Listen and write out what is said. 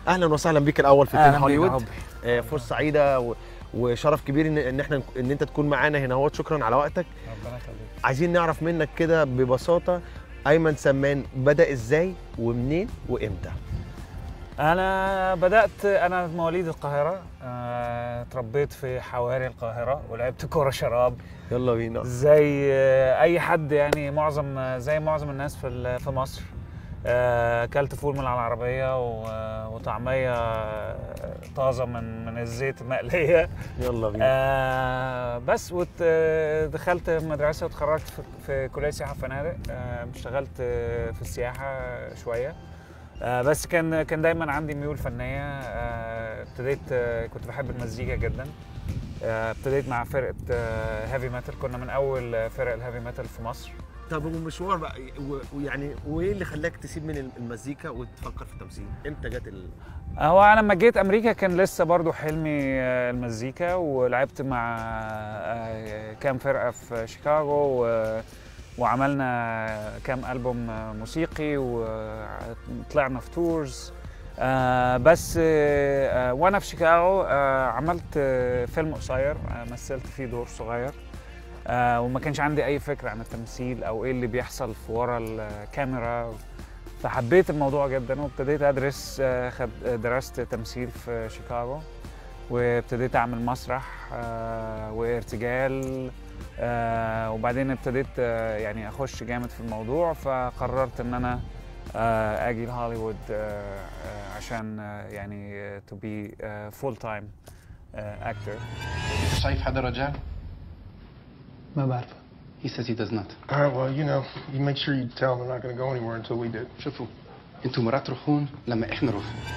اهلا وسهلا بيك الاول في أهلاً فيلم بيك يا هوليوود حبي. آه، فرصه سعيده و... وشرف كبير ان ان احنا ان انت تكون معانا هنا اهوت شكرا على وقتك ربنا يخليك عايزين نعرف منك كده ببساطه ايمن سمان بدا ازاي ومنين وامتى انا بدات انا مواليد القاهره آه، اتربيت في حواري القاهره ولعبت كوره شراب يلا بينا زي آه، اي حد يعني معظم آه، زي معظم الناس في ال- في مصر آه، اكلت فول من على العربيه و- وطعميه آه، طازه من من الزيت المقليه يلا بينا آه بس ودخلت مدرسه واتخرجت في, في كليه سياحه وفنادق آه اشتغلت آه، في السياحه شويه آه بس كان كان دايما عندي ميول فنيه آه ابتديت آه كنت بحب المزيكا جدا آه ابتديت مع فرقه هيفي ميتال كنا من اول فرق الهيفي ميتال في مصر طب ومشوار بقى و- ويعني وايه اللي خلاك تسيب من المزيكا وتفكر في التمثيل امتى جت ال... هو انا لما جيت امريكا كان لسه برضو حلمي آه، المزيكا ولعبت مع آه، كام فرقه في شيكاغو و- وعملنا كام البوم آه، موسيقي وطلعنا في تورز آه بس آه آه، وانا في شيكاغو آه عملت آه فيلم قصير آه مثلت فيه دور صغير آه وما كانش عندي اي فكره عن التمثيل او ايه اللي بيحصل في ورا الكاميرا فحبيت الموضوع جدا وابتديت ادرس آه، خد درست تمثيل في شيكاغو وابتديت اعمل مسرح آه، وارتجال آه، وبعدين ابتديت آه، يعني اخش جامد في الموضوع فقررت ان انا آه، اجي لهوليوود آه، آه، عشان آه، يعني تو بي فول تايم اكتر شايف حدا رجال؟ ما بعرفه He says he does not. All right, well, you know, you make sure you tell them they're not going to go anywhere until we do. شوفوا انتوا مرات تروحون لما احنا نروح